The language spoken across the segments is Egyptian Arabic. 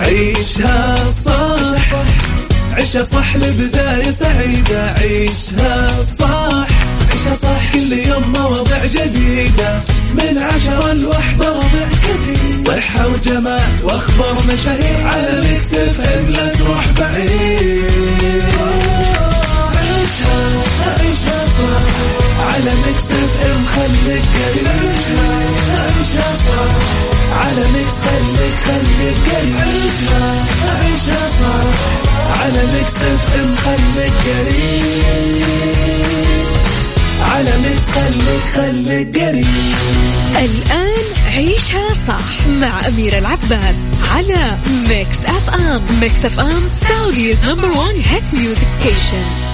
عيشها صح عيشها صح لبداية سعيدة عيشها صح عيشها صح كل يوم مواضيع جديدة من عشرة لوحدة ربع كثير صحة وجمال واخبار مشاهير على ميكس اف ام لا تروح بعيد عيشها عيشها صح على ميكس اف ام خليك قريب عيشها عيشها صح على ميكس خليك خليك قريب عيشها عيشها صح على ميكس اف ام خليك قريب على ميكس خليك خليك قريب الآن عيشها صح مع أميرة العباس على ميكس أف أم ميكس أف أم سعوديز نمبر ون هيت ميوزك ستيشن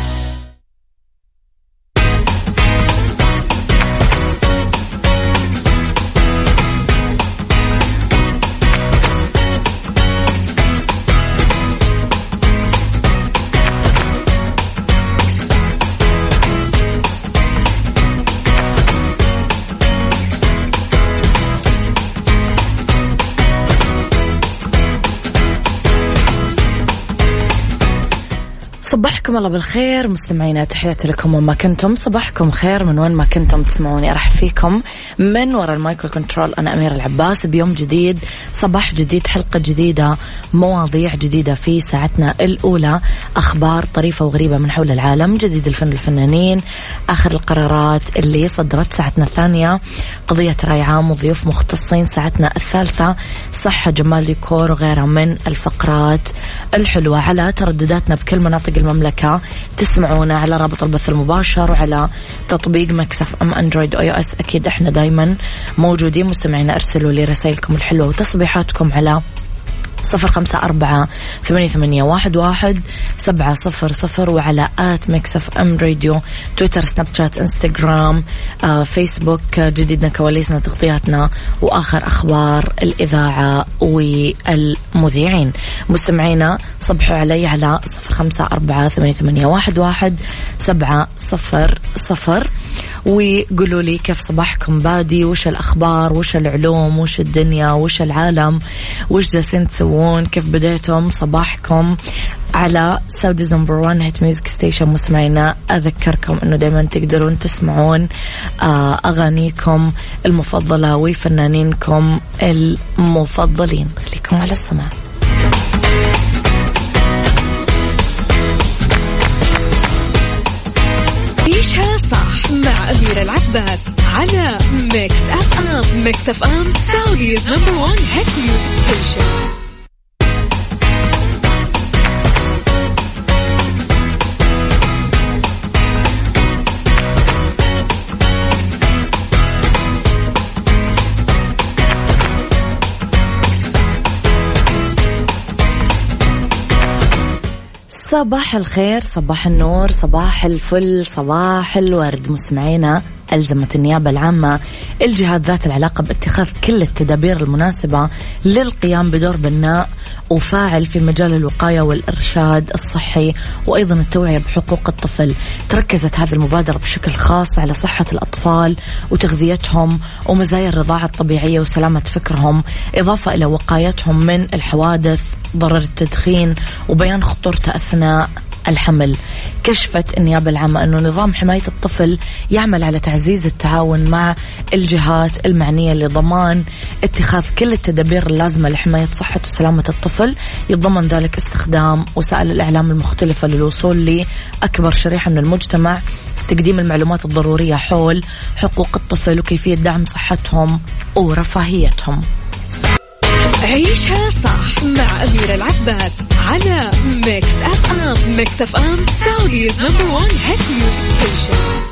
صبحكم الله بالخير مستمعينا تحياتي لكم وما كنتم صباحكم خير من وين ما كنتم تسمعوني ارحب فيكم من وراء المايكرو كنترول انا امير العباس بيوم جديد صباح جديد حلقه جديده مواضيع جديده في ساعتنا الاولى اخبار طريفه وغريبه من حول العالم جديد الفن الفنانين اخر القرارات اللي صدرت ساعتنا الثانيه قضيه راي عام وضيوف مختصين ساعتنا الثالثه صحه جمال ديكور وغيرها من الفقرات الحلوه على تردداتنا بكل مناطق المملكة تسمعونا على رابط البث المباشر وعلى تطبيق مكسف أم أندرويد أو اس أكيد إحنا دايما موجودين مستمعينا أرسلوا لي رسائلكم الحلوة وتصبيحاتكم على صفر خمسة أربعة ثمانية, ثمانية واحد, واحد سبعة صفر صفر وعلى آت ميكس أم راديو تويتر سناب شات إنستغرام آه فيسبوك آه جديدنا كواليسنا تغطياتنا وآخر أخبار الإذاعة والمذيعين مستمعينا صبحوا علي على صفر خمسة أربعة ثمانية, ثمانية واحد, واحد سبعة صفر صفر وقولوا لي كيف صباحكم بادي وش الأخبار وش العلوم وش الدنيا وش العالم وش جالسين تسوون كيف بديتم صباحكم على سعوديز نمبر 1 هيت ميوزك ستيشن مستمعينا اذكركم انه دائما تقدرون تسمعون آه، اغانيكم المفضله وفنانينكم المفضلين خليكم على السماع عيشها صح مع أميرة العباس على ميكس أف أم ميكس أف أم سعوديز نمبر ون هيت ميوزك ستيشن صباح الخير صباح النور صباح الفل صباح الورد مستمعينا ألزمت النيابة العامة الجهات ذات العلاقة باتخاذ كل التدابير المناسبة للقيام بدور بناء وفاعل في مجال الوقاية والإرشاد الصحي وأيضا التوعية بحقوق الطفل تركزت هذه المبادرة بشكل خاص على صحة الأطفال وتغذيتهم ومزايا الرضاعة الطبيعية وسلامة فكرهم إضافة إلى وقايتهم من الحوادث ضرر التدخين وبيان خطورته أثناء الحمل كشفت النيابة العامة أنه نظام حماية الطفل يعمل على تعزيز التعاون مع الجهات المعنية لضمان اتخاذ كل التدابير اللازمة لحماية صحة وسلامة الطفل يتضمن ذلك استخدام وسائل الإعلام المختلفة للوصول لأكبر شريحة من المجتمع تقديم المعلومات الضرورية حول حقوق الطفل وكيفية دعم صحتهم ورفاهيتهم عيشها صح مع أميرة العباس على ميكس أف أم ميكس أف أم سعوديز نمبر ون هيت ميوزك ستيشن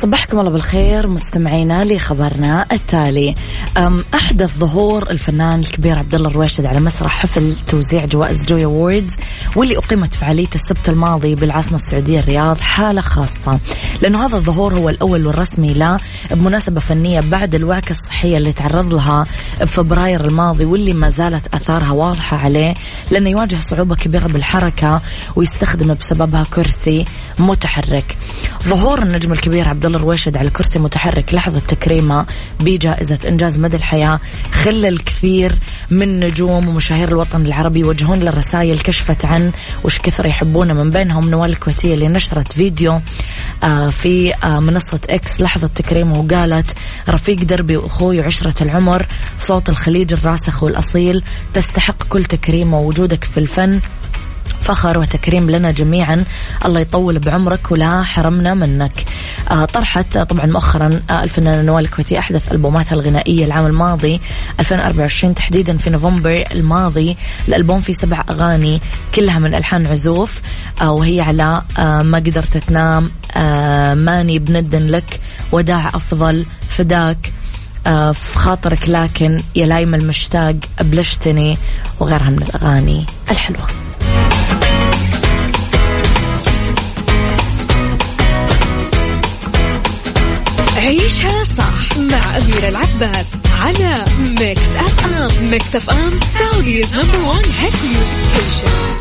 صبحكم الله بالخير مستمعينا لخبرنا التالي احدث ظهور الفنان الكبير عبد الله الرويشد على مسرح حفل توزيع جوائز جوي ووردز واللي اقيمت فعاليته السبت الماضي بالعاصمه السعوديه الرياض حاله خاصه لانه هذا الظهور هو الاول والرسمي له بمناسبه فنيه بعد الوعكه الصحيه اللي تعرض لها بفبراير الماضي واللي ما زالت اثارها واضحه عليه لانه يواجه صعوبه كبيره بالحركه ويستخدم بسببها كرسي متحرك ظهور النجم الكبير عبد الله الرويشد على كرسي متحرك لحظة تكريمه بجائزة إنجاز مدى الحياة خلى الكثير من نجوم ومشاهير الوطن العربي يوجهون له رسائل كشفت عن وش كثر يحبونه من بينهم نوال الكويتية اللي نشرت فيديو آه، في آه، منصة إكس لحظة تكريمه وقالت رفيق دربي وأخوي وعشرة العمر صوت الخليج الراسخ والأصيل تستحق كل تكريم ووجودك في الفن فخر وتكريم لنا جميعا الله يطول بعمرك ولا حرمنا منك آه طرحت طبعا مؤخرا آه الفنانة نوال الكويتي أحدث ألبوماتها الغنائية العام الماضي 2024 تحديدا في نوفمبر الماضي الألبوم فيه سبع أغاني كلها من ألحان عزوف آه وهي على آه ما قدرت تنام آه ماني بندن لك وداع أفضل فداك آه في خاطرك لكن يا لايم المشتاق أبلشتني وغيرها من الأغاني الحلوة عيشها صح مع أميرة العباس على ميكس أف أم ميكس أف أم سعوديز نمبر وان هيت ميوزك ستيشن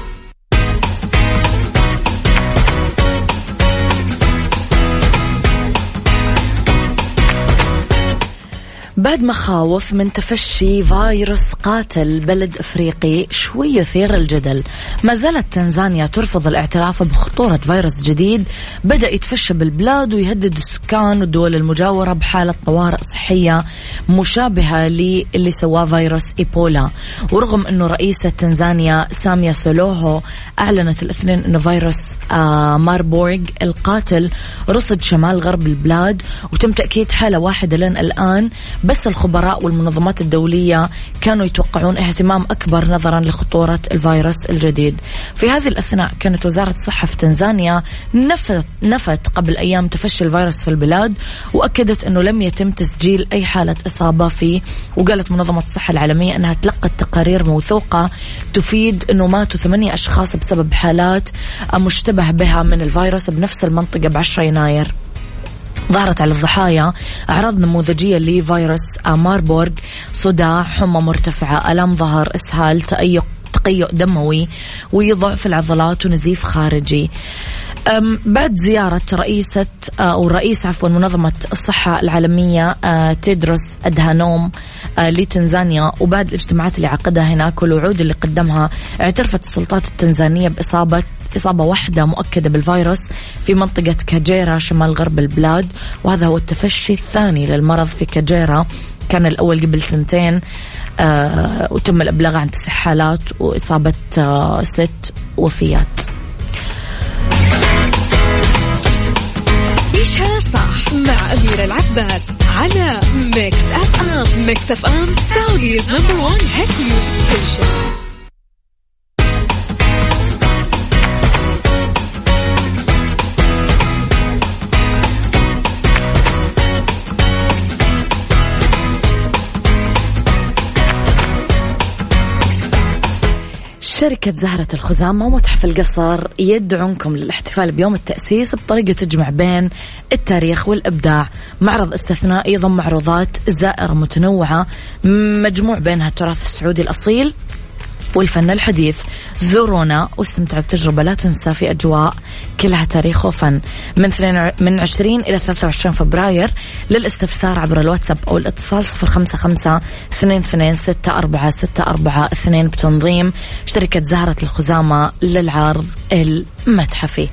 بعد مخاوف من تفشي فيروس قاتل بلد افريقي شوي يثير الجدل ما زالت تنزانيا ترفض الاعتراف بخطورة فيروس جديد بدأ يتفشى بالبلاد ويهدد السكان والدول المجاورة بحالة طوارئ صحية مشابهة للي سواه فيروس ايبولا ورغم انه رئيسة تنزانيا ساميا سولوهو اعلنت الاثنين انه فيروس آه ماربورغ القاتل رصد شمال غرب البلاد وتم تأكيد حالة واحدة لين الآن بس الخبراء والمنظمات الدولية كانوا يتوقعون اهتمام أكبر نظرا لخطورة الفيروس الجديد في هذه الأثناء كانت وزارة الصحة في تنزانيا نفت, نفت قبل أيام تفشي الفيروس في البلاد وأكدت أنه لم يتم تسجيل أي حالة إصابة فيه وقالت منظمة الصحة العالمية أنها تلقت تقارير موثوقة تفيد أنه ماتوا ثمانية أشخاص بسبب حالات مشتبه بها من الفيروس بنفس المنطقة ب 10 يناير ظهرت على الضحايا أعراض نموذجية لفيروس ماربورغ صداع حمى مرتفعة ألم ظهر إسهال تأيق تقيؤ دموي وضعف العضلات ونزيف خارجي بعد زيارة رئيسة أو رئيس عفوا منظمة الصحة العالمية تيدروس أدهانوم لتنزانيا وبعد الاجتماعات اللي عقدها هناك والوعود اللي قدمها اعترفت السلطات التنزانية بإصابة إصابة واحدة مؤكدة بالفيروس في منطقة كاجيرا شمال غرب البلاد وهذا هو التفشي الثاني للمرض في كاجيرا كان الأول قبل سنتين آه وتم الإبلاغ عن تسع حالات وإصابة آه ست وفيات عيشها صح مع أميرة العباس على ميكس أف أم ميكس أف أم سعوديز نمبر وان هيت ميوزك ستيشن شركة زهرة الخزامة ومتحف القصر يدعونكم للاحتفال بيوم التأسيس بطريقة تجمع بين التاريخ والإبداع معرض استثنائي يضم معروضات زائرة متنوعة مجموع بينها التراث السعودي الأصيل والفن الحديث زورونا واستمتعوا بتجربة لا تنسى في أجواء كلها تاريخ وفن من من 20 إلى 23 فبراير للاستفسار عبر الواتساب أو الاتصال 055 22 64 64 بتنظيم شركة زهرة الخزامة للعرض المتحفي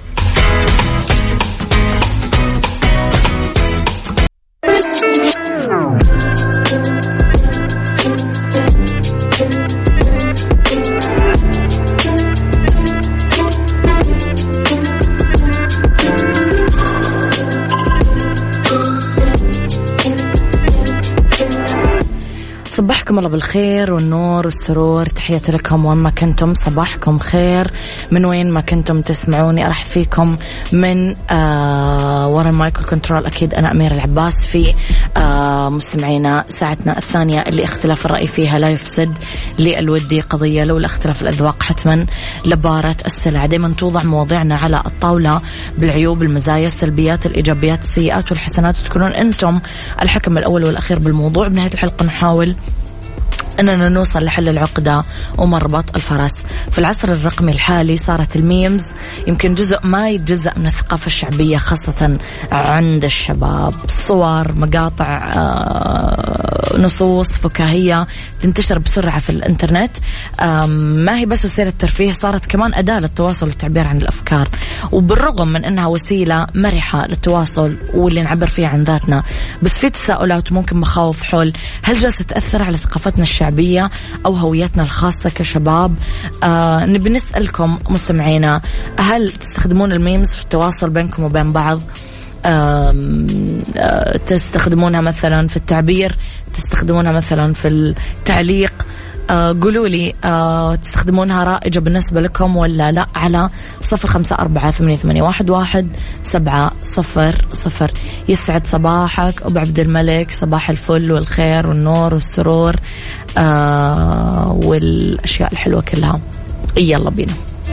الله بالخير والنور والسرور تحياتي لكم وين ما كنتم صباحكم خير من وين ما كنتم تسمعوني أرحب فيكم من آه ورا المايكرو كنترول أكيد أنا أمير العباس في آه مستمعينا ساعتنا الثانية اللي اختلاف الرأي فيها لا يفسد للودي قضية لولا اختلاف الأذواق حتما لبارة السلع دائما توضع مواضيعنا على الطاولة بالعيوب المزايا السلبيات الإيجابيات السيئات والحسنات تكونون أنتم الحكم الأول والأخير بالموضوع بنهاية الحلقة نحاول أننا نوصل لحل العقدة ومربط الفرس في العصر الرقمي الحالي صارت الميمز يمكن جزء ما يتجزأ من الثقافة الشعبية خاصة عند الشباب صور مقاطع آه، نصوص فكاهية تنتشر بسرعة في الإنترنت ما هي بس وسيلة ترفيه صارت كمان أداة للتواصل والتعبير عن الأفكار وبالرغم من أنها وسيلة مرحة للتواصل واللي نعبر فيها عن ذاتنا بس في تساؤلات ممكن مخاوف حول هل جالسة تأثر على ثقافتنا الشعبية الشعبية أو هويتنا الخاصة كشباب آه نبي نسألكم مستمعينا هل تستخدمون الميمز في التواصل بينكم وبين بعض آه تستخدمونها مثلا في التعبير تستخدمونها مثلا في التعليق آه قولوا لي آه تستخدمونها رائجة بالنسبة لكم ولا لا على صفر خمسة أربعة ثمانية, ثمانية واحد, واحد سبعة صفر صفر يسعد صباحك أبو عبد الملك صباح الفل والخير والنور والسرور آه والأشياء الحلوة كلها يلا بينا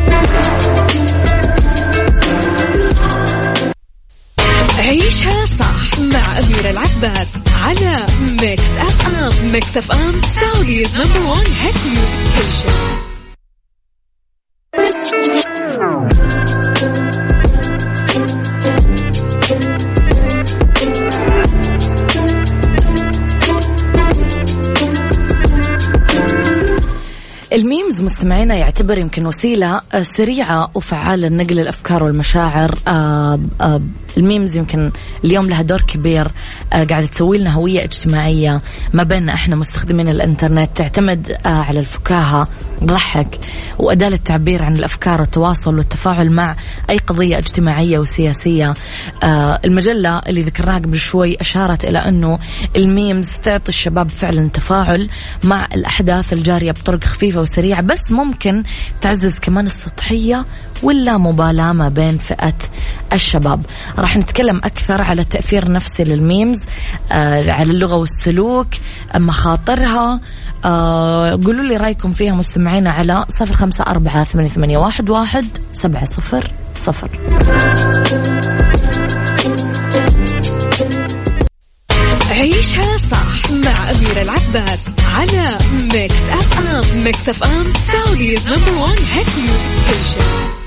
عيشها صح مع أميرة العباس على ميكس أف أم ميكس أف أم سعوديز نمبر وان هيت ميوزك الميمز مستمعينا يعتبر يمكن وسيلة آه، سريعة وفعالة لنقل الأفكار والمشاعر آه، آه، الميمز يمكن اليوم لها دور كبير قاعدة تسوي لنا هوية اجتماعية ما بيننا احنا مستخدمين الانترنت تعتمد على الفكاهة ضحك وأداة للتعبير عن الأفكار والتواصل والتفاعل مع أي قضية اجتماعية وسياسية المجلة اللي ذكرناها قبل شوي أشارت إلى أنه الميمز تعطي الشباب فعلا تفاعل مع الأحداث الجارية بطرق خفيفة وسريعة بس ممكن تعزز كمان السطحية ولا مبالاة ما بين فئة الشباب راح نتكلم أكثر على التأثير النفسي للميمز آه على اللغة والسلوك مخاطرها آه قولوا لي رأيكم فيها مستمعين على صفر خمسة أربعة ثمانية, ثمانية واحد, واحد سبعة صفر صفر عيشها صح مع أميرة العباس على ميكس أف أم ميكس أف أم سعوديز نمبر وان هيت ميوزك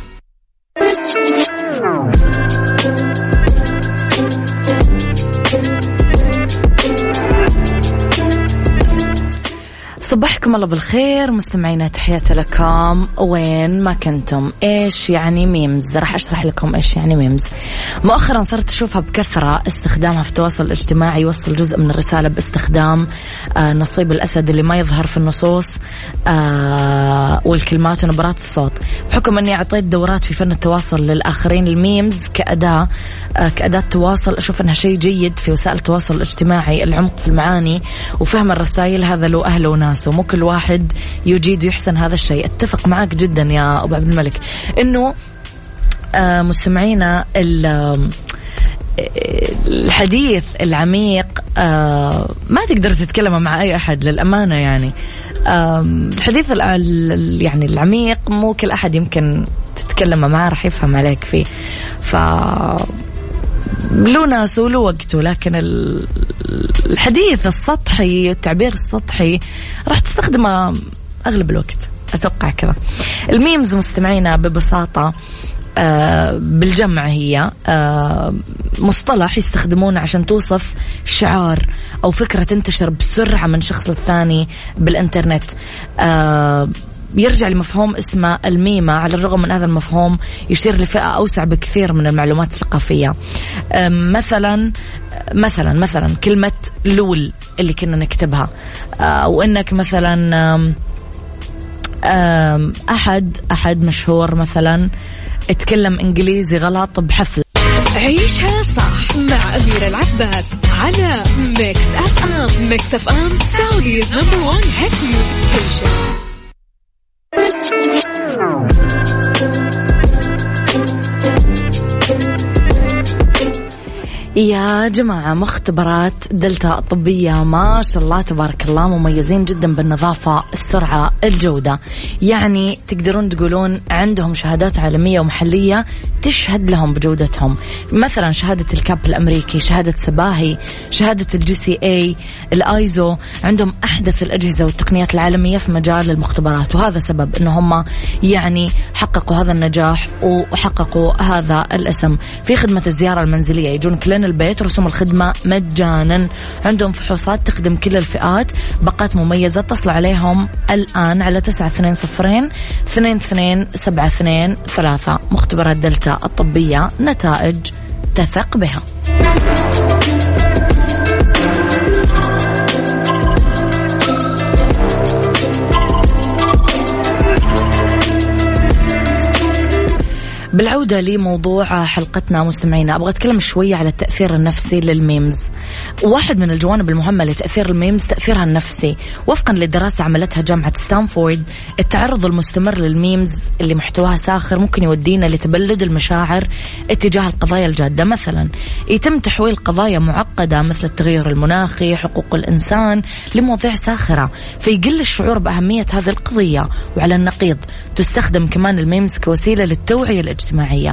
صبحكم الله بالخير مستمعينا تحياتي لكم وين ما كنتم ايش يعني ميمز راح اشرح لكم ايش يعني ميمز مؤخرا صرت اشوفها بكثرة استخدامها في التواصل الاجتماعي يوصل جزء من الرسالة باستخدام آه نصيب الاسد اللي ما يظهر في النصوص آه والكلمات ونبرات الصوت بحكم اني اعطيت دورات في فن التواصل للاخرين الميمز كأداة آه كأداة تواصل اشوف انها شيء جيد في وسائل التواصل الاجتماعي العمق في المعاني وفهم الرسائل هذا له اهله وناسه الناس ومو كل واحد يجيد ويحسن هذا الشيء اتفق معك جدا يا ابو عبد الملك انه آه مستمعينا الحديث العميق آه ما تقدر تتكلم مع اي احد للامانه يعني الحديث يعني العميق مو كل احد يمكن تتكلم معاه راح يفهم عليك فيه ف له ناس وله وقته لكن الحديث السطحي التعبير السطحي راح تستخدمه أغلب الوقت أتوقع كذا الميمز مستمعينا ببساطة آه بالجمع هي آه مصطلح يستخدمونه عشان توصف شعار أو فكرة تنتشر بسرعة من شخص للثاني بالإنترنت آه يرجع لمفهوم اسمه الميمة على الرغم من هذا المفهوم يشير لفئة أوسع بكثير من المعلومات الثقافية مثلا مثلا مثلا كلمة لول اللي كنا نكتبها أو إنك مثلا أحد أحد مشهور مثلا اتكلم إنجليزي غلط بحفل عيشها صح مع أميرة العباس على ميكس أف أم ميكس أف أم سعوديز نمبر ون هيت ميوزك ستيشن يا جماعة مختبرات دلتا الطبية ما شاء الله تبارك الله مميزين جدا بالنظافة السرعة الجودة يعني تقدرون تقولون عندهم شهادات عالمية ومحلية تشهد لهم بجودتهم مثلا شهادة الكاب الأمريكي شهادة سباهي شهادة الجي سي اي الايزو عندهم أحدث الأجهزة والتقنيات العالمية في مجال المختبرات وهذا سبب أنه هم يعني حققوا هذا النجاح وحققوا هذا الاسم في خدمة الزيارة المنزلية يجون كلنا البيت رسوم الخدمة مجانا عندهم فحوصات تخدم كل الفئات باقات مميزة اتصلوا عليهم الآن على تسعة اثنين صفرين اثنين اثنين سبعة اثنين ثلاثة مختبرات دلتا الطبية نتائج تثق بها بالعودة لموضوع حلقتنا مستمعينا أبغى أتكلم شوية على التأثير النفسي للميمز واحد من الجوانب المهمة لتأثير الميمز تأثيرها النفسي وفقا لدراسة عملتها جامعة ستانفورد التعرض المستمر للميمز اللي محتواها ساخر ممكن يودينا لتبلد المشاعر اتجاه القضايا الجادة مثلا يتم تحويل قضايا معقدة مثل التغير المناخي حقوق الإنسان لمواضيع ساخرة فيقل الشعور بأهمية هذه القضية وعلى النقيض تستخدم كمان الميمز كوسيلة للتوعية الاجتماعية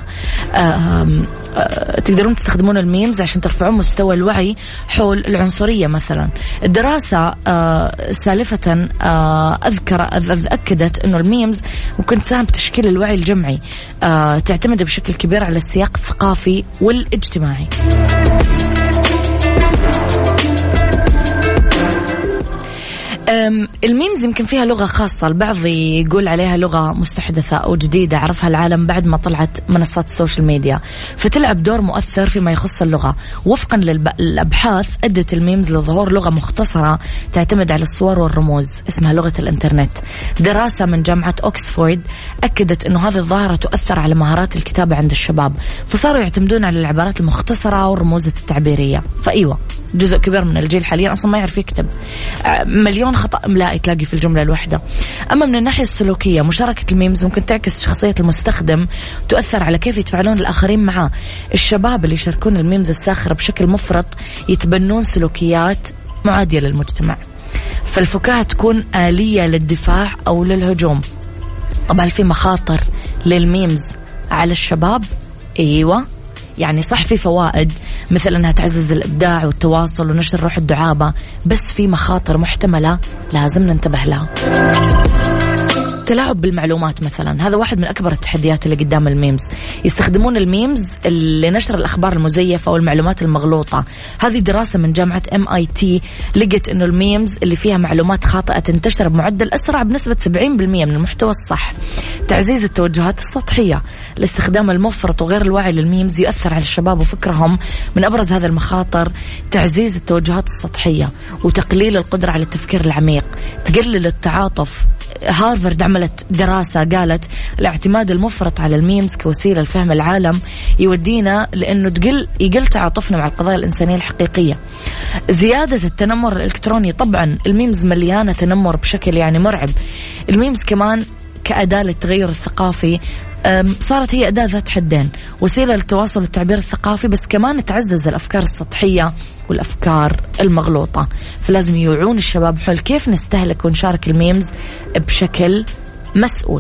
تقدرون تستخدمون الميمز عشان ترفعون مستوى الوعي حول العنصرية مثلا الدراسة سالفة أذكر أكدت أنه الميمز ممكن تساهم بتشكيل الوعي الجمعي تعتمد بشكل كبير على السياق الثقافي والاجتماعي الميمز يمكن فيها لغة خاصة البعض يقول عليها لغة مستحدثة أو جديدة عرفها العالم بعد ما طلعت منصات السوشيال ميديا فتلعب دور مؤثر فيما يخص اللغة وفقا للأبحاث أدت الميمز لظهور لغة مختصرة تعتمد على الصور والرموز اسمها لغة الإنترنت دراسة من جامعة أكسفورد أكدت أنه هذه الظاهرة تؤثر على مهارات الكتابة عند الشباب فصاروا يعتمدون على العبارات المختصرة والرموز التعبيرية فأيوة جزء كبير من الجيل حاليا أصلا ما يعرف يكتب مليون خطأ إملائي تلاقي في الجملة الواحدة أما من الناحية السلوكية مشاركة الميمز ممكن تعكس شخصية المستخدم تؤثر على كيف يتفاعلون الآخرين معاه الشباب اللي يشاركون الميمز الساخرة بشكل مفرط يتبنون سلوكيات معادية للمجتمع فالفكاهة تكون آلية للدفاع أو للهجوم طبعا في مخاطر للميمز على الشباب ايوه يعني صح في فوائد مثل انها تعزز الابداع والتواصل ونشر روح الدعابه بس في مخاطر محتمله لازم ننتبه لها التلاعب بالمعلومات مثلا هذا واحد من اكبر التحديات اللي قدام الميمز يستخدمون الميمز لنشر الاخبار المزيفه او المعلومات المغلوطه هذه دراسه من جامعه ام اي تي لقت انه الميمز اللي فيها معلومات خاطئه تنتشر بمعدل اسرع بنسبه 70% من المحتوى الصح تعزيز التوجهات السطحيه الاستخدام المفرط وغير الواعي للميمز يؤثر على الشباب وفكرهم من ابرز هذه المخاطر تعزيز التوجهات السطحيه وتقليل القدره على التفكير العميق تقلل التعاطف هارفارد عملت دراسة قالت الاعتماد المفرط على الميمز كوسيلة لفهم العالم يودينا لأنه تقل يقل تعاطفنا مع القضايا الإنسانية الحقيقية زيادة التنمر الإلكتروني طبعا الميمز مليانة تنمر بشكل يعني مرعب الميمز كمان كأداة للتغير الثقافي صارت هي أداة ذات حدين وسيلة للتواصل والتعبير الثقافي بس كمان تعزز الأفكار السطحية والأفكار المغلوطة فلازم يوعون الشباب حول كيف نستهلك ونشارك الميمز بشكل مسؤول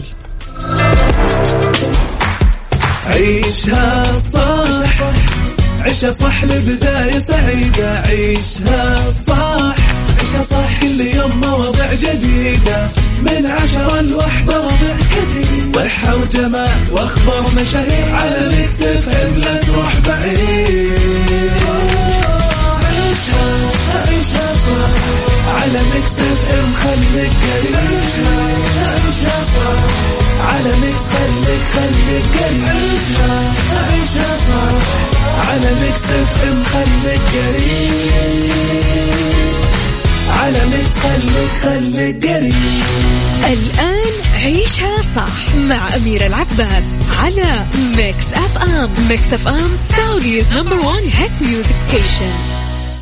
عيشها صح عيشها صح لبداية سعيدة عيشها صح عيشها صح كل يوم مواضيع جديدة من عشرة لوحدة وضع كثير صحة وجمال واخبار مشاهير على ميكس اف ام لا تروح بعيد عيشها عيشها صح على ميكس اف ام خليك قريب عيشها صح على ميكس خليك خليك قريب عيشها عيشها صح على ميكس اف ام خليك قريب على ميكس خليك خليك قريب الآن عيشها صح مع أميرة العباس على ميكس أف أم ميكس أف أم سعوديز نمبر وان هيت ميوزك ستيشن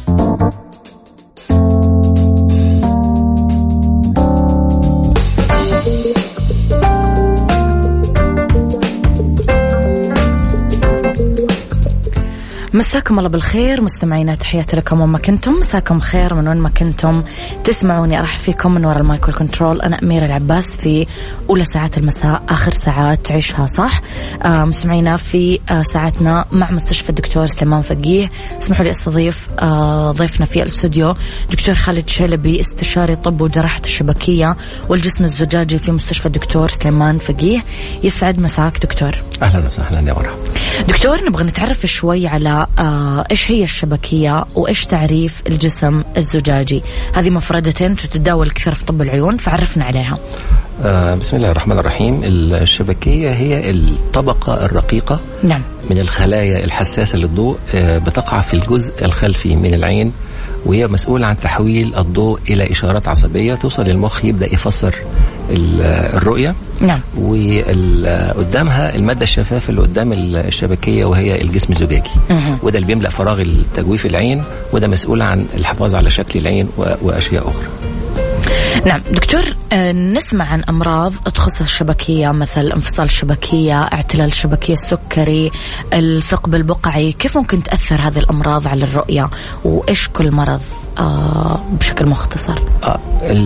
مساكم الله بالخير مستمعينا تحياتي لكم وين ما كنتم مساكم خير من وين ما كنتم تسمعوني ارحب فيكم من وراء المايكل كنترول انا اميره العباس في اولى ساعات المساء اخر ساعات تعيشها صح آه مستمعينا في آه ساعتنا مع مستشفى الدكتور سليمان فقيه اسمحوا لي استضيف آه ضيفنا في الاستوديو دكتور خالد شلبي استشاري طب وجراحه الشبكيه والجسم الزجاجي في مستشفى الدكتور سليمان فقيه يسعد مساك دكتور اهلا وسهلا يا مرحبا دكتور نبغى نتعرف شوي على آه ايش هي الشبكيه وايش تعريف الجسم الزجاجي هذه مفردتين تتداول كثير في طب العيون فعرفنا عليها آه بسم الله الرحمن الرحيم الشبكيه هي الطبقه الرقيقه نعم من الخلايا الحساسه للضوء آه بتقع في الجزء الخلفي من العين وهي مسؤولة عن تحويل الضوء إلى إشارات عصبية توصل للمخ يبدأ يفسر الرؤية نعم وقدامها المادة الشفافة اللي قدام الشبكية وهي الجسم الزجاجي وده اللي بيملأ فراغ التجويف العين وده مسؤول عن الحفاظ على شكل العين وأشياء أخرى نعم دكتور آه، نسمع عن أمراض تخص الشبكية مثل انفصال الشبكية اعتلال الشبكية السكري الثقب البقعي كيف ممكن تأثر هذه الأمراض على الرؤية وإيش كل مرض آه بشكل مختصر آه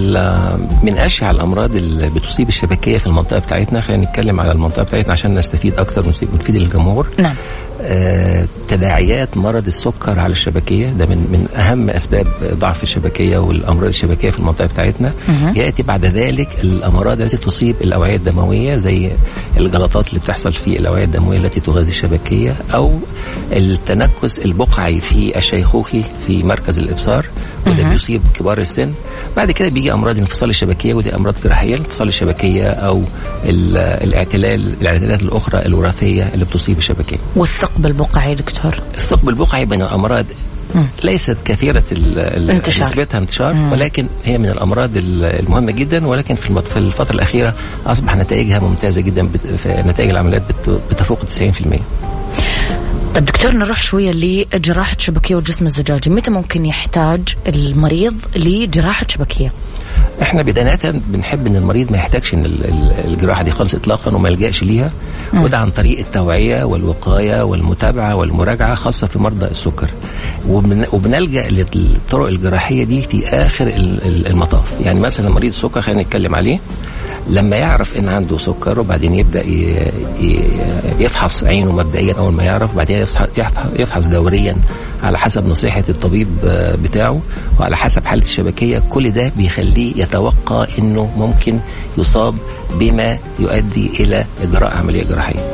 من أشيع الأمراض اللي بتصيب الشبكية في المنطقة بتاعتنا خلينا نتكلم على المنطقة بتاعتنا عشان نستفيد أكثر ونفيد الجمهور نعم آه تداعيات مرض السكر على الشبكيه ده من من اهم اسباب ضعف الشبكيه والامراض الشبكيه في المنطقه بتاعتنا مه. ياتي بعد ذلك الامراض التي تصيب الاوعيه الدمويه زي الجلطات اللي بتحصل في الاوعيه الدمويه التي تغذي الشبكيه او التنكس البقعي في الشيخوخي في مركز الابصار وده مه. بيصيب كبار السن بعد كده بيجي امراض انفصال الشبكيه ودي امراض جراحيه انفصال الشبكيه او الاعتلال الاعتلالات الاخرى الوراثيه اللي بتصيب الشبكيه والثقب البقعي دكتور الثقب البقعي من الامراض ليست كثيرة انتشار. نسبتها انتشار مم. ولكن هي من الأمراض المهمة جدا ولكن في المط- في الفترة الأخيرة أصبح نتائجها ممتازة جدا بت- في نتائج العمليات بت- بتفوق 90% طيب دكتور نروح شوية لجراحة شبكية والجسم الزجاجي متى ممكن يحتاج المريض لجراحة شبكية احنا بداية بنحب ان المريض ما يحتاجش ان ال- ال- الجراحه دي خالص اطلاقا وما يلجاش ليها وده عن طريق التوعيه والوقايه والمتابعه والمراجعه خاصه في مرضى السكر وبن وبنلجا للطرق الجراحيه دي في اخر ال- ال- المطاف يعني مثلا مريض السكر خلينا نتكلم عليه لما يعرف ان عنده سكر وبعدين يبدا ي- ي- يفحص عينه مبدئيا اول ما يعرف بعدين يفحص- يفحص يفحص دوريا على حسب نصيحه الطبيب آه، بتاعه وعلى حسب حاله الشبكيه كل ده بيخليه يتوقع انه ممكن يصاب بما يؤدي الى اجراء عمليه جراحيه.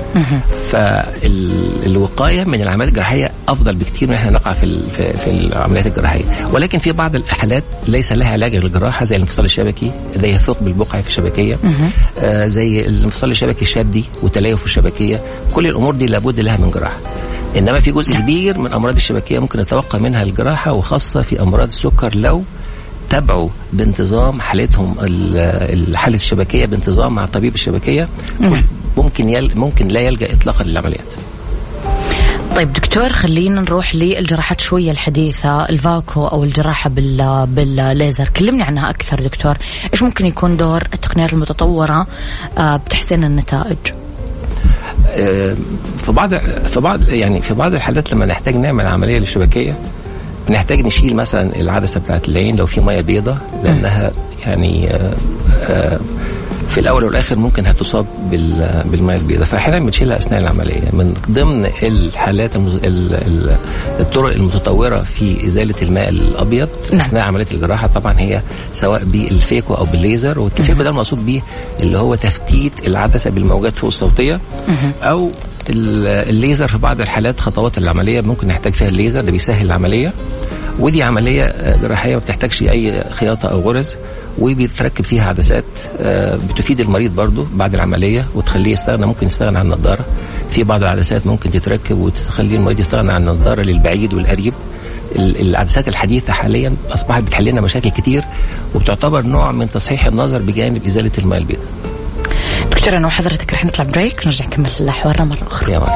فالوقايه من العمليات الجراحيه افضل بكتير من احنا نقع في ال- في, في العمليات الجراحيه، ولكن في بعض الحالات ليس لها علاج للجراحه زي الانفصال الشبكي زي الثقب البقعي في الشبكيه آه زي الانفصال الشبكي الشدي وتليف الشبكيه، كل الامور دي لابد لها من جراحه. انما في جزء كبير من امراض الشبكيه ممكن نتوقع منها الجراحه وخاصه في امراض السكر لو تابعوا بانتظام حالتهم ال- حاله الشبكيه بانتظام مع طبيب الشبكيه ممكن يل ممكن لا يلجا اطلاقا للعمليات. طيب دكتور خلينا نروح للجراحات شوية الحديثة الفاكو أو الجراحة بال بالليزر كلمني عنها أكثر دكتور إيش ممكن يكون دور التقنيات المتطورة آه، بتحسين النتائج آه، في بعض في بعض يعني في بعض الحالات لما نحتاج نعمل عمليه للشبكيه بنحتاج نشيل مثلا العدسه بتاعت العين لو في ميه بيضة لانها يعني آه، آه، في الاول والاخر ممكن هتصاب بال- بالميه البيضاء فاحيانا بنشيلها اثناء العمليه من ضمن الحالات الم- ال- ال- الطرق المتطوره في ازاله الماء الابيض نعم. اثناء عمليه الجراحه طبعا هي سواء بالفيكو او بالليزر والفيكو ده المقصود بيه اللي هو تفتيت العدسه بالموجات فوق الصوتيه او ال- الليزر في بعض الحالات خطوات العمليه ممكن نحتاج فيها الليزر ده بيسهل العمليه ودي عمليه آه، جراحيه ما بتحتاجش اي خياطه او غرز وبيتركب فيها عدسات آه، بتفيد المريض برضه بعد العمليه وتخليه يستغنى ممكن يستغنى عن النضاره في بعض العدسات ممكن تتركب وتخلي المريض يستغنى عن النضاره للبعيد والقريب العدسات الحديثه حاليا اصبحت بتحل لنا مشاكل كتير وبتعتبر نوع من تصحيح النظر بجانب ازاله الماء البيضاء دكتور انا وحضرتك رح نطلع بريك ونرجع نكمل حوارنا مره اخرى يا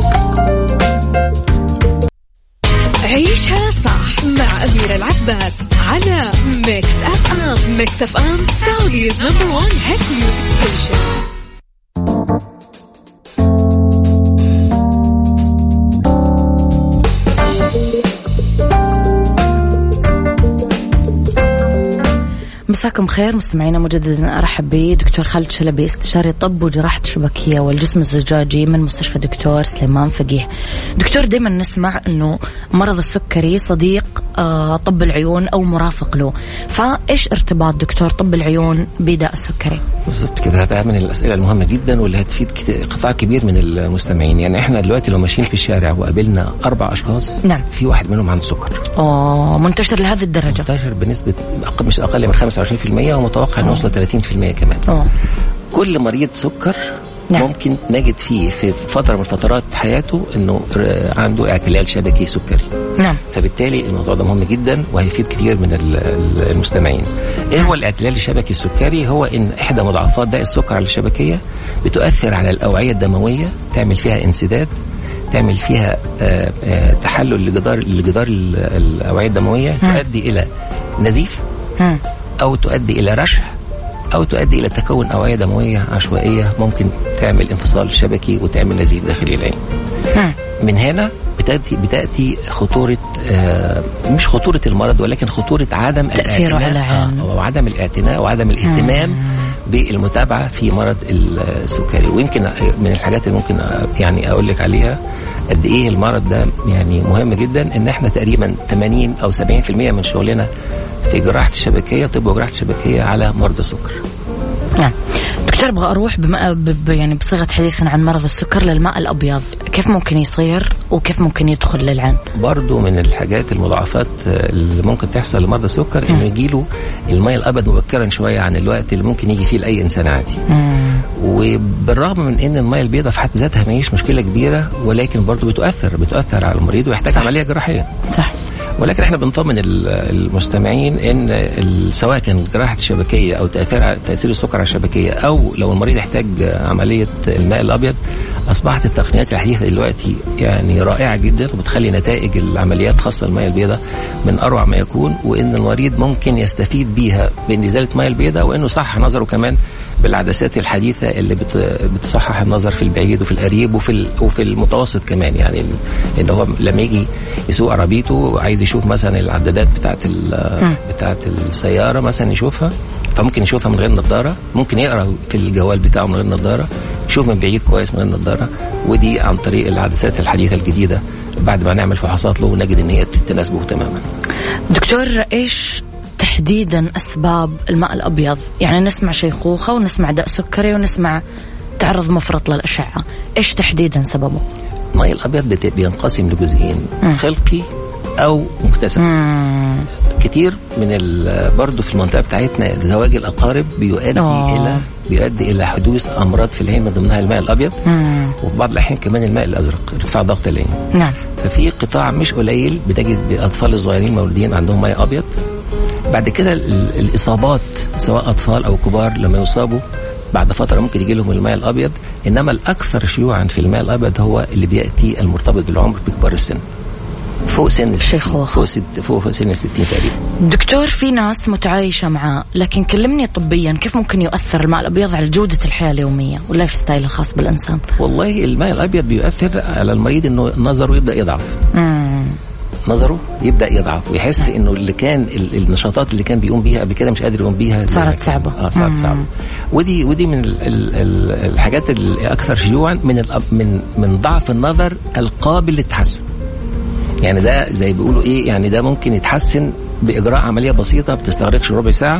عيشها صح مع أميرة العباس على ميكس أف أم ميكس أف أم سعوديز نمبر ون هيت ميوزك ستيشن مساكم خير مستمعينا مجددا ارحب بدكتور خالد شلبي استشاري طب وجراحه الشبكيه والجسم الزجاجي من مستشفى دكتور سليمان فقيه. دكتور دائما نسمع انه مرض السكري صديق آه، طب العيون او مرافق له، فايش ارتباط دكتور طب العيون بداء السكري؟ بالضبط كده هذا من الاسئله المهمه جدا واللي هتفيد قطاع كبير من المستمعين، يعني احنا دلوقتي لو ماشيين في الشارع وقابلنا اربع اشخاص نعم في واحد منهم عنده سكر. اه منتشر لهذه الدرجه؟ منتشر بنسبه مش اقل من 25% ومتوقع انه يوصل 30% كمان أوه. كل مريض سكر نعم. ممكن نجد فيه في فتره من فترات حياته انه عنده اعتلال شبكي سكري نعم فبالتالي الموضوع ده مهم جدا وهيفيد كثير من المستمعين ايه هو الاعتلال الشبكي السكري هو ان احدى مضاعفات داء السكر على الشبكيه بتؤثر على الاوعيه الدمويه تعمل فيها انسداد تعمل فيها آه، آه، تحلل لجدار لجدار الاوعيه الدمويه تؤدي الى نزيف أو تؤدي إلى رشح أو تؤدي إلى تكون أوعية دموية عشوائية ممكن تعمل انفصال شبكي وتعمل نزيف داخلي العين. من هنا بتأتي بتأتي خطورة آه مش خطورة المرض ولكن خطورة عدم تأثيره على العين آه وعدم الاعتناء وعدم الاهتمام بالمتابعة في مرض السكري ويمكن من الحاجات اللي ممكن يعني أقول لك عليها قد ايه المرض ده يعني مهم جدا ان احنا تقريبا 80 او 70% من شغلنا في جراحه الشبكيه طب وجراحه الشبكيه على مرضى السكر. نعم. دكتور ابغى اروح بما ب... يعني بصيغه حديثنا عن مرض السكر للماء الابيض، كيف ممكن يصير وكيف ممكن يدخل للعين؟ برضه من الحاجات المضاعفات اللي ممكن تحصل لمرضى السكر انه يجي له الماء الابيض مبكرا شويه عن الوقت اللي ممكن يجي فيه لاي انسان عادي. مم. وبالرغم من ان الماء البيضاء في حد ذاتها ما هيش مشكله كبيره ولكن برضه بتؤثر بتؤثر على المريض ويحتاج عمليه جراحيه. صح. ولكن احنا بنطمن المستمعين ان سواء كان جراحه الشبكيه او تاثير تاثير السكر على الشبكيه او لو المريض يحتاج عمليه الماء الابيض اصبحت التقنيات الحديثه دلوقتي يعني رائعه جدا وبتخلي نتائج العمليات خاصه الماء البيضاء من اروع ما يكون وان المريض ممكن يستفيد بيها بان ازاله الماء البيضاء وانه صح نظره كمان بالعدسات الحديثه اللي بتصحح النظر في البعيد وفي القريب وفي وفي المتوسط كمان يعني ان هو لما يجي يسوق عربيته عايز يشوف مثلا العدادات بتاعت بتاعت السياره مثلا يشوفها فممكن يشوفها من غير نظاره ممكن يقرا في الجوال بتاعه من غير نظاره يشوف من بعيد كويس من غير نظاره ودي عن طريق العدسات الحديثه الجديده بعد ما نعمل فحوصات له نجد ان هي تناسبه تماما دكتور ايش تحديدا اسباب الماء الابيض يعني نسمع شيخوخه ونسمع داء سكري ونسمع تعرض مفرط للاشعه ايش تحديدا سببه الماء الابيض بينقسم لجزئين خلقي او مكتسب مم. كتير من برضه في المنطقه بتاعتنا زواج الاقارب بيؤدي أوه. الى بيؤدي الى حدوث امراض في العين من ضمنها الماء الابيض مم. وفي بعض الاحيان كمان الماء الازرق ارتفاع ضغط العين نعم ففي قطاع مش قليل بتجد اطفال الصغيرين مولودين عندهم ماء ابيض بعد كده الاصابات سواء اطفال او كبار لما يصابوا بعد فتره ممكن يجي لهم الماء الابيض انما الاكثر شيوعا في الماء الابيض هو اللي بياتي المرتبط بالعمر بكبار السن فوق سن الشيخوخة فوق, ست فوق سن ال 60 تقريبا دكتور في ناس متعايشة معاه لكن كلمني طبيا كيف ممكن يؤثر الماء الأبيض على جودة الحياة اليومية واللايف ستايل الخاص بالإنسان والله الماء الأبيض بيؤثر على المريض إنه نظره يبدأ يضعف مم. نظره يبدا يضعف ويحس انه اللي كان النشاطات اللي كان بيقوم بيها قبل كده مش قادر يقوم بيها صارت صعبه اه صارت صعبه ودي ودي من ال ال الحاجات الاكثر شيوعا من من من ضعف النظر القابل للتحسن يعني ده زي بيقولوا ايه يعني ده ممكن يتحسن باجراء عمليه بسيطه ما بتستغرقش ربع ساعه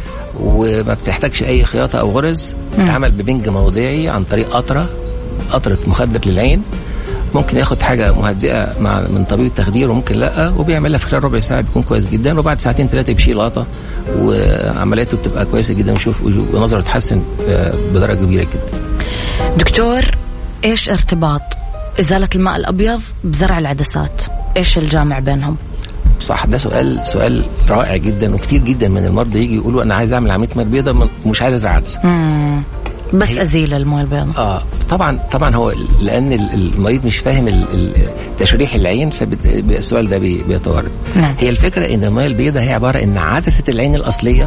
وما بتحتاجش اي خياطه او غرز بتتعمل ببنج موضعي عن طريق قطره قطره مخدر للعين ممكن ياخد حاجه مهدئه مع من طبيب التخدير وممكن لا وبيعملها في خلال ربع ساعه بيكون كويس جدا وبعد ساعتين ثلاثه بيشيل غطا وعملياته بتبقى كويسه جدا ويشوف ونظره تحسن بدرجه كبيره جدا. دكتور ايش ارتباط ازاله الماء الابيض بزرع العدسات؟ ايش الجامع بينهم؟ صح ده سؤال سؤال رائع جدا وكتير جدا من المرضى يجي يقولوا انا عايز اعمل عمليه ميه بيضاء ومش عايز ازرع عدسه مم. بس ازيل المويه البيضاء اه طبعا طبعا هو لان ال- المريض مش فاهم ال- ال- تشريح العين فالسؤال ده بي- بيتوارد نعم. هي الفكره ان الميه البيضاء هي عباره ان عدسه العين الاصليه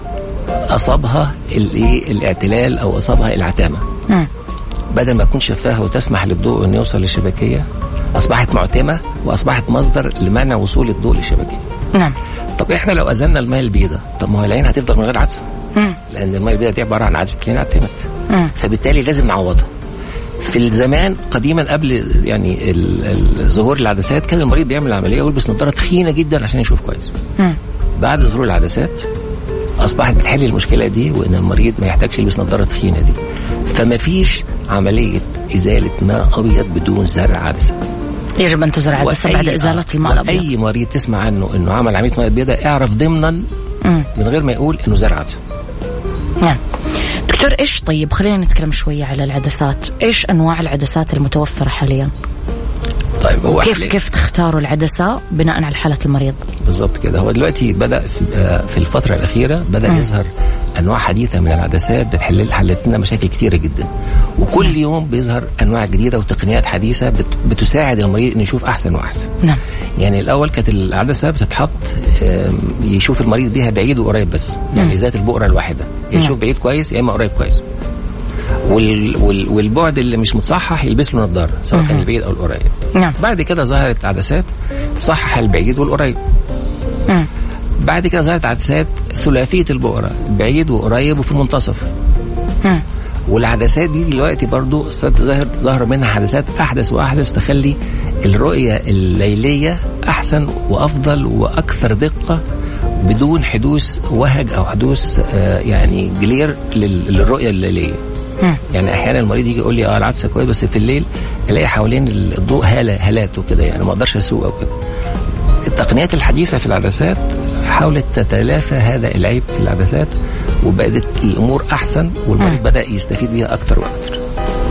اصابها الايه الاعتلال او اصابها العتامه مم. بدل ما تكون شفافه وتسمح للضوء انه يوصل للشبكيه اصبحت معتمه واصبحت مصدر لمنع وصول الضوء للشبكيه نعم طب احنا لو ازلنا الميه البيضاء طب ما هو العين هتفضل من غير عدسه مم. لان الميه البيضاء دي عباره عن عدسه العين اعتمت مم. فبالتالي لازم نعوضها في الزمان قديما قبل يعني ال- ال- ظهور العدسات كان المريض بيعمل عمليه ويلبس نظاره تخينه جدا عشان يشوف كويس مم. بعد ظهور العدسات اصبحت بتحل المشكله دي وان المريض ما يحتاجش يلبس نظاره تخينه دي فما فيش عمليه ازاله ماء ابيض بدون زرع عدسه يجب ان تزرع عدسه وأي- بعد ازاله آه، الماء الابيض اي مريض تسمع عنه انه عمل عمليه ميه بيضاء اعرف ضمنا مم. من غير ما يقول انه زرع عدسه نعم دكتور ايش طيب خلينا نتكلم شويه على العدسات ايش انواع العدسات المتوفره حاليا طيب هو كيف حاليا- كيف تختاروا العدسه بناء على حاله المريض بالظبط كده هو دلوقتي بدا في, آه، في الفتره الاخيره بدا يظهر انواع حديثه من العدسات بتحل حلت لنا مشاكل كتيره جدا وكل يوم بيظهر انواع جديده وتقنيات حديثه بت بتساعد المريض انه يشوف احسن واحسن نعم يعني الاول كانت العدسه بتتحط آم، يشوف المريض بيها بعيد وقريب بس يعني ذات البؤره الواحده يا نعم. يشوف بعيد كويس يا اما قريب كويس وال وال والبعد اللي مش متصحح يلبس له نظاره سواء كان البعيد او القريب نعم بعد كده ظهرت عدسات تصحح البعيد والقريب مم. بعد كده ظهرت عدسات ثلاثيه البؤره بعيد وقريب وفي المنتصف مم. والعدسات دي دلوقتي برضو صارت ظهر ظهر منها عدسات احدث واحدث تخلي الرؤيه الليليه احسن وافضل واكثر دقه بدون حدوث وهج او حدوث آه، يعني جلير لل- للرؤيه الليليه مم. يعني احيانا المريض يجي يقول لي اه العدسه كويس بس في الليل الاقي حوالين الضوء هاله هالات وكده يعني ما اقدرش اسوق او كده التقنيات الحديثه في العدسات حاولت تتلافى هذا العيب في العدسات وبقت الامور احسن والمريض بدا يستفيد بيها اكتر واكتر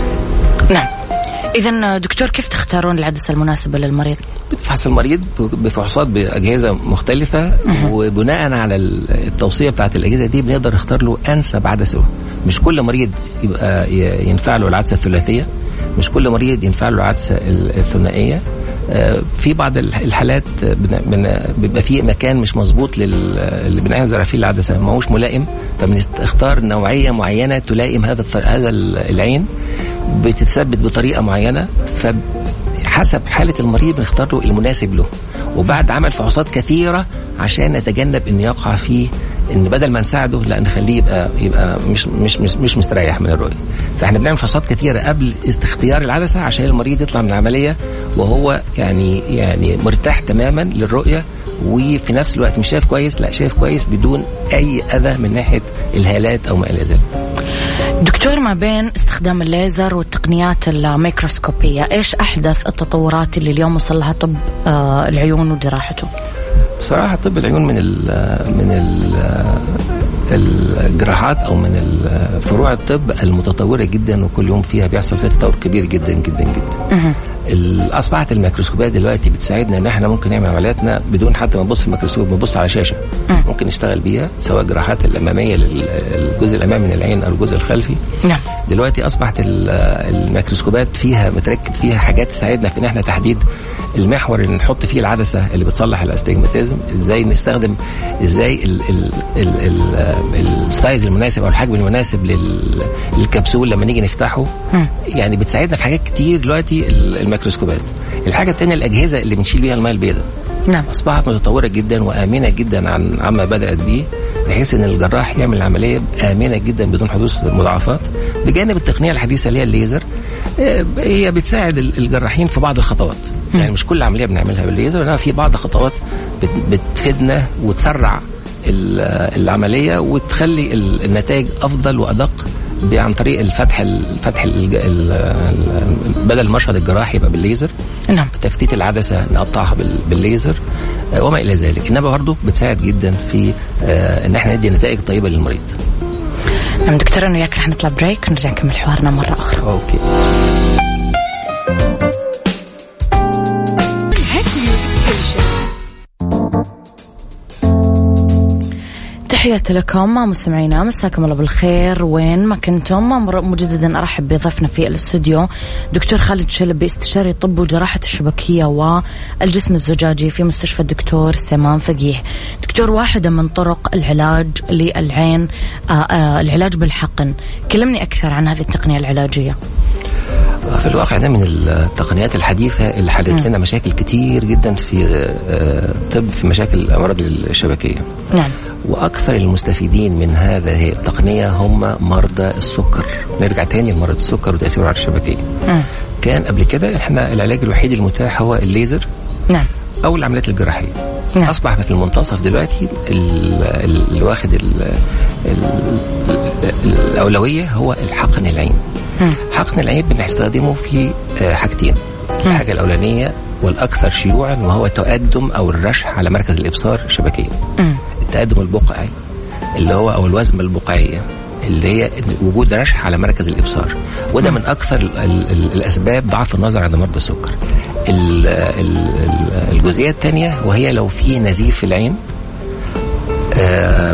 نعم اذا دكتور كيف تختارون العدسه المناسبه للمريض بتفحص المريض بفحوصات باجهزه مختلفه وبناء على التوصيه بتاعت الاجهزه دي بنقدر نختار له انسب عدسه مش كل مريض يبقى ي- ينفع له العدسه الثلاثيه مش كل مريض ينفع له العدسه ال- الثنائيه آه، في بعض الح- الحالات بن- بن- بيبقى في مكان مش مظبوط لل- اللي بنزرع فيه العدسه ما هوش ملائم فبنختار نوعيه معينه تلائم هذا الط- هذا ال- العين بتتثبت بطريقه معينه ف حسب حالة المريض بنختار له المناسب له وبعد عمل فحوصات كثيرة عشان نتجنب ان يقع فيه ان بدل ما نساعده لا نخليه يبقى يبقى مش مش مش, مش مستريح من الرؤيه فاحنا بنعمل فحوصات كثيره قبل اختيار العدسه عشان المريض يطلع من العمليه وهو يعني يعني مرتاح تماما للرؤيه وفي نفس الوقت مش شايف كويس لا شايف كويس بدون اي اذى من ناحيه الهالات او ما الى ذلك دكتور ما بين استخدام الليزر والتقنيات الميكروسكوبيه ايش احدث التطورات اللي اليوم وصل لها طب آه العيون وجراحته بصراحه طب العيون من ال من ال الجراحات او من ال- فروع الطب المتطوره جدا وكل يوم فيها بيحصل فيها تطور كبير جدا جدا جدا مهم. ال- اصبحت الميكروسكوبات دلوقتي بتساعدنا ان احنا ممكن نعمل عملياتنا بدون حتى ما نبص في الميكروسكوب بنبص على شاشه مم. ممكن نشتغل بيها سواء الجراحات الاماميه للجزء الامامي من العين او الجزء الخلفي نعم دلوقتي اصبحت ال- الميكروسكوبات فيها متركب فيها حاجات تساعدنا في ان احنا تحديد المحور اللي نحط فيه العدسه اللي بتصلح الاستجماتيزم ازاي نستخدم ازاي ال- ال- ال- ال- السايز المناسب او الحجم المناسب لل- للكبسول لما نيجي نفتحه مم. يعني بتساعدنا في حاجات كتير دلوقتي ال- الميكروسكوبات الحاجه الثانيه الاجهزه اللي بنشيل بيها الميه البيضاء نعم اصبحت متطوره جدا وامنه جدا عن عما بدات به بحيث ان الجراح يعمل العمليه امنه جدا بدون حدوث مضاعفات بجانب التقنيه الحديثه اللي هي الليزر آه، هي بتساعد ال- الجراحين في بعض الخطوات يعني مش كل عمليه بنعملها بالليزر انما في بعض خطوات بت- بتفيدنا وتسرع ال- العمليه وتخلي ال- النتائج افضل وادق ب- عن طريق الفتح الفتح ال- ال- ال- بدل المشهد الجراحي يبقى بالليزر نعم تفتيت العدسه نقطعها بال- بالليزر آه، وما الى ذلك انما برضه بتساعد جدا في آه، ان احنا ندي نتائج طيبه للمريض نعم دكتور انا وياك رح نطلع بريك ونرجع نكمل حوارنا مره اخرى اوكي هات ميوزك ستيشن تحياتي لكم مستمعينا مساكم الله بالخير وين ما كنتم مجددا ارحب بضيفنا في الاستوديو دكتور خالد شلبي استشاري طب وجراحه الشبكيه والجسم الزجاجي في مستشفى الدكتور سمان فقيه دكتور واحده من طرق العلاج للعين آآ آه، آآ العلاج بالحقن كلمني اكثر عن هذه التقنيه العلاجيه في الواقع ده من التقنيات الحديثة اللي حلت لنا مشاكل كتير جدا في آه، طب في مشاكل الأمراض الشبكية نعم واكثر المستفيدين من هذه التقنيه هم مرضى السكر نرجع تاني لمرض السكر وتاثيره على الشبكيه مم. كان قبل كده احنا العلاج الوحيد المتاح هو الليزر نعم او العمليات الجراحيه نعم. اصبح في المنتصف دلوقتي اللي واخد ال ال الاولويه هو الحقن العين مم. حقن العين بنستخدمه في آه، حاجتين الحاجه الاولانيه والاكثر شيوعا وهو تقدم او الرشح على مركز الابصار الشبكيه مم. التقدم البقعي اللي هو او الوزمه البقعيه اللي هي وجود رشح على مركز الابصار وده من اكثر ال ال الاسباب ضعف النظر عند مرضى السكر ال ال الجزئيه الثانيه وهي لو في نزيف في العين آه،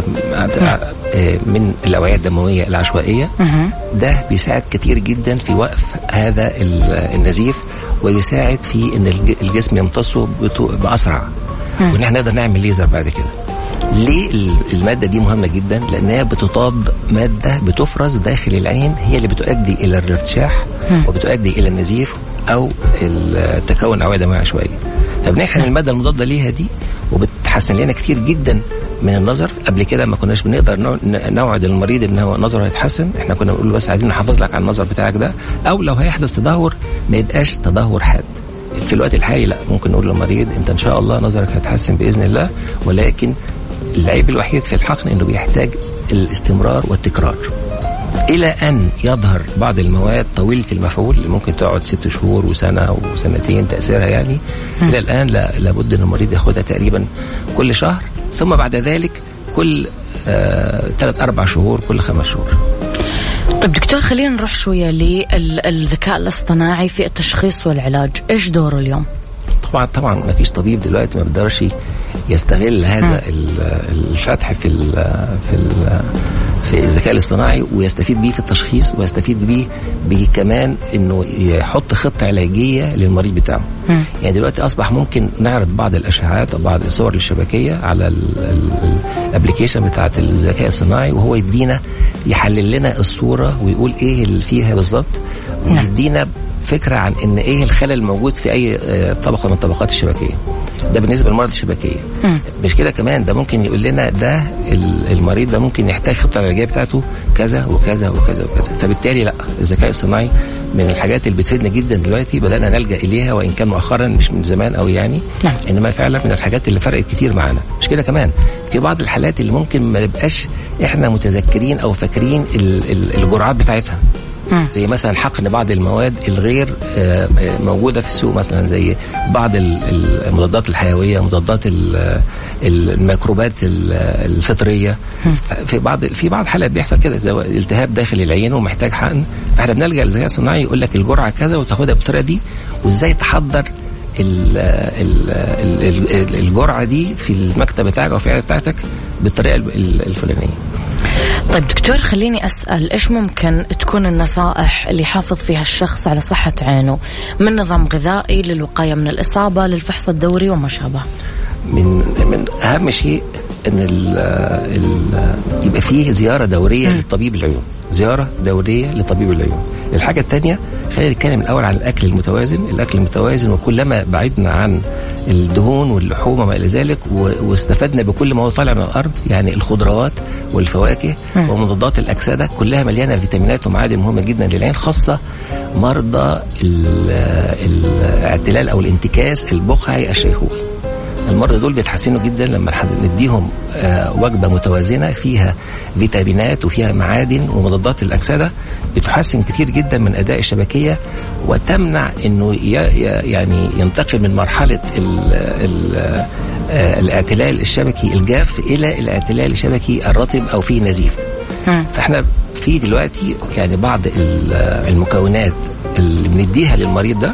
آه، من الاوعيه الدمويه العشوائيه مهم. ده بيساعد كتير جدا في وقف هذا ال- النزيف ويساعد في ان الج- الجسم يمتصه بتو- باسرع وان احنا نقدر نعمل ليزر بعد كده ليه ال- المادة دي مهمة جدا؟ لأنها بتضاد مادة بتفرز داخل العين هي اللي بتؤدي إلى الارتشاح وبتؤدي إلى النزيف أو ال- تكون أوعية دموية عشوائية. فبنحقن المادة المضادة ليها دي وبتحسن لنا كتير جدا من النظر قبل كده ما كناش بنقدر نوع- ن- نوعد المريض ان هو نظره هيتحسن احنا كنا بنقول له بس عايزين نحافظ لك على النظر بتاعك ده او لو هيحدث تدهور ما يبقاش تدهور حاد في الوقت الحالي لا ممكن نقول للمريض انت ان شاء الله نظرك هيتحسن باذن الله ولكن العيب الوحيد في الحقن انه بيحتاج الاستمرار والتكرار الى ان يظهر بعض المواد طويله المفعول اللي ممكن تقعد ست شهور وسنه وسنتين تاثيرها يعني الى الان لا لابد ان المريض ياخدها تقريبا كل شهر ثم بعد ذلك كل ثلاث اربع شهور كل خمس شهور طيب دكتور خلينا نروح شويه للذكاء الاصطناعي في التشخيص والعلاج ايش دوره اليوم طبعا طبعا ما فيش طبيب دلوقتي ما بيقدرش يستغل هذا ال- الفتح في ال في ال في الذكاء الاصطناعي ويستفيد بيه في التشخيص ويستفيد بيه بيه كمان انه يحط خطه علاجيه للمريض بتاعه. يعني دلوقتي اصبح ممكن نعرض بعض الاشعاعات او بعض الصور الشبكيه على الابلكيشن بتاعه الذكاء الصناعي وهو يدينا يحلل لنا الصوره ويقول ايه اللي فيها بالظبط ويدينا فكره عن ان ايه الخلل الموجود في اي آه، طبقه من طبقات الشبكيه ده بالنسبه للمرض الشبكيه مم. مش كده كمان ده ممكن يقول لنا ده ال- المريض ده ممكن يحتاج خطه العلاجيه بتاعته كذا وكذا وكذا وكذا فبالتالي لا الذكاء الصناعي من الحاجات اللي بتفيدنا جدا دلوقتي بدانا نلجا اليها وان كان مؤخرا مش من زمان قوي يعني نعم. انما فعلا من الحاجات اللي فرقت كتير معانا مش كده كمان في بعض الحالات اللي ممكن ما نبقاش احنا متذكرين او فاكرين ال- ال- الجرعات بتاعتها مم. زي مثلا حقن بعض المواد الغير آه، آه، موجوده في السوق مثلا زي بعض ال- ال- المضادات الحيويه مضادات ال- الميكروبات ال- الفطريه في بعض في بعض الحالات بيحصل كده زي التهاب داخل العين ومحتاج حقن فاحنا بنلجا للذكاء الصناعي يقول لك الجرعه كذا وتاخدها بالطريقه دي وازاي تحضر ال- ال- ال- ال- الجرعه دي في المكتب بتاعك او في العياده بتاعتك بالطريقه ال- ال- الفلانيه طيب دكتور خليني أسأل إيش ممكن تكون النصائح اللي يحافظ فيها الشخص على صحة عينه من نظام غذائي للوقاية من الإصابة للفحص الدوري وما شابه من من اهم شيء ان ال ال يبقى فيه زياره دوريه لطبيب العيون زياره دوريه لطبيب العيون الحاجه الثانيه خلينا نتكلم الاول عن الاكل المتوازن الاكل المتوازن وكلما بعدنا عن الدهون واللحوم وما الى ذلك و- واستفدنا بكل ما هو طالع من الارض يعني الخضروات والفواكه ومضادات الاكسده كلها مليانه فيتامينات ومعادن مهمه جدا للعين خاصه مرضى ال- الاعتلال او الانتكاس البقعي الشيخوخي المرضى دول بيتحسنوا جدا لما حد- نديهم آه، وجبه متوازنه فيها فيتامينات وفيها معادن ومضادات الاكسده بتحسن كتير جدا من اداء الشبكيه وتمنع انه ي- ي- يعني ينتقل من مرحله ال ال آه، الاعتلال الشبكي الجاف الى الاعتلال الشبكي الرطب او فيه نزيف. مم. فاحنا في دلوقتي يعني بعض ال- المكونات اللي بنديها للمريض ده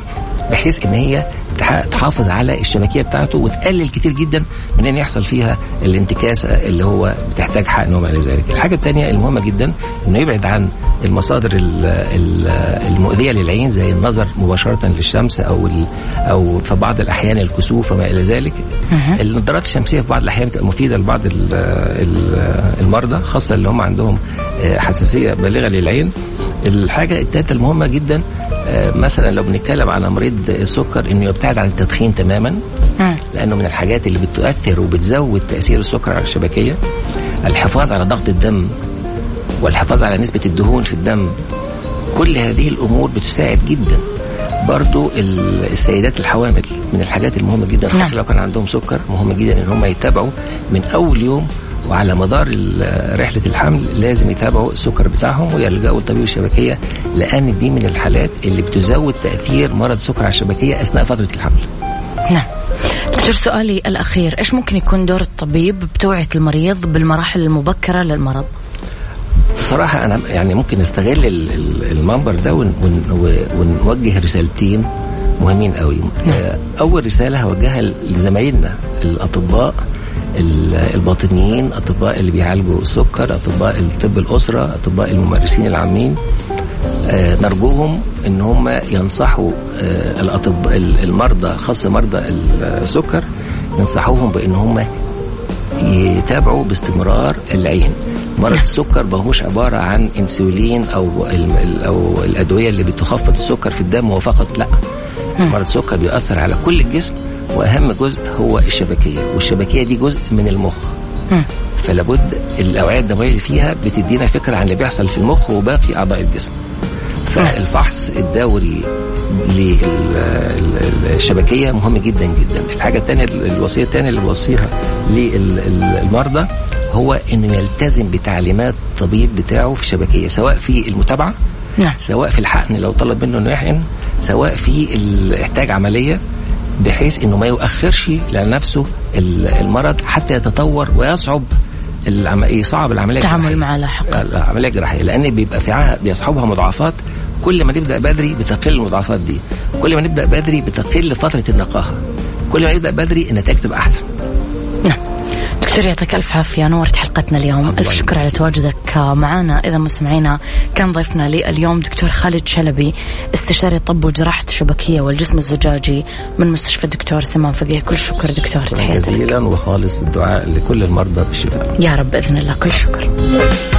بحيث ان هي تحافظ على الشبكيه بتاعته وتقلل كتير جدا من ان يحصل فيها الانتكاسه اللي هو بتحتاج حقن وما الى ذلك. الحاجه الثانيه المهمه جدا انه يبعد عن المصادر المؤذيه للعين زي النظر مباشره للشمس او او في بعض الاحيان الكسوف وما الى ذلك. النظارات الشمسيه في بعض الاحيان بتبقى مفيده لبعض المرضى خاصه اللي هم عندهم آه، حساسيه بالغه للعين. الحاجه الثالثه المهمه جدا آه، مثلا لو بنتكلم على مريض السكر انه يبتعد عن التدخين تماما لانه من الحاجات اللي بتؤثر وبتزود تاثير السكر على الشبكيه الحفاظ على ضغط الدم والحفاظ على نسبه الدهون في الدم كل هذه الامور بتساعد جدا برضو السيدات الحوامل من الحاجات المهمه جدا خاصه نعم. لو كان عندهم سكر مهم جدا ان هم يتابعوا من اول يوم وعلى مدار رحله الحمل لازم يتابعوا السكر بتاعهم ويلجأوا لطبيب الشبكيه لان دي من الحالات اللي بتزود تاثير مرض السكر على الشبكيه اثناء فتره الحمل. نعم. دكتور سؤالي الاخير ايش ممكن يكون دور الطبيب بتوعيه المريض بالمراحل المبكره للمرض؟ بصراحة أنا يعني ممكن نستغل المنبر ده ونوجه رسالتين مهمين قوي نعم. أول رسالة هوجهها لزمايلنا الأطباء الباطنيين اطباء اللي بيعالجوا السكر اطباء الطب الاسره اطباء الممارسين العامين آه نرجوهم ان هم ينصحوا آه الاطباء المرضى خاصه مرضى السكر ينصحوهم بان هم يتابعوا باستمرار العين مرض السكر ما هوش عباره عن انسولين او او الادويه اللي بتخفض السكر في الدم هو فقط لا مرض السكر بيؤثر على كل الجسم واهم جزء هو الشبكيه والشبكيه دي جزء من المخ فلابد الاوعيه الدمويه اللي فيها بتدينا فكره عن اللي بيحصل في المخ وباقي اعضاء الجسم فالفحص الدوري للشبكيه مهم جدا جدا الحاجه الثانيه الوصيه الثانيه اللي بوصيها للمرضى هو انه يلتزم بتعليمات الطبيب بتاعه في الشبكيه سواء في المتابعه نعم. سواء في الحقن لو طلب منه انه يحقن سواء في احتاج عمليه بحيث انه ما يؤخرش لنفسه المرض حتى يتطور ويصعب العم... يصعب العمليه التعامل مع لاحقا العمليه الجراحيه لان بيبقى في بيصحبها مضاعفات كل ما نبدا بدري بتقل المضاعفات دي كل ما نبدا بدري بتقل فتره النقاهه كل ما نبدا بدري النتائج تبقى احسن دكتور يعطيك الف عافيه نورت حلقتنا اليوم الف شكر على تواجدك معنا اذا مستمعينا كان ضيفنا لي اليوم دكتور خالد شلبي استشاري طب وجراحه الشبكيه والجسم الزجاجي من مستشفى الدكتور سمان فقيه كل شكر دكتور تحياتي جزيلا وخالص الدعاء لكل المرضى بالشفاء يا رب باذن الله كل شكر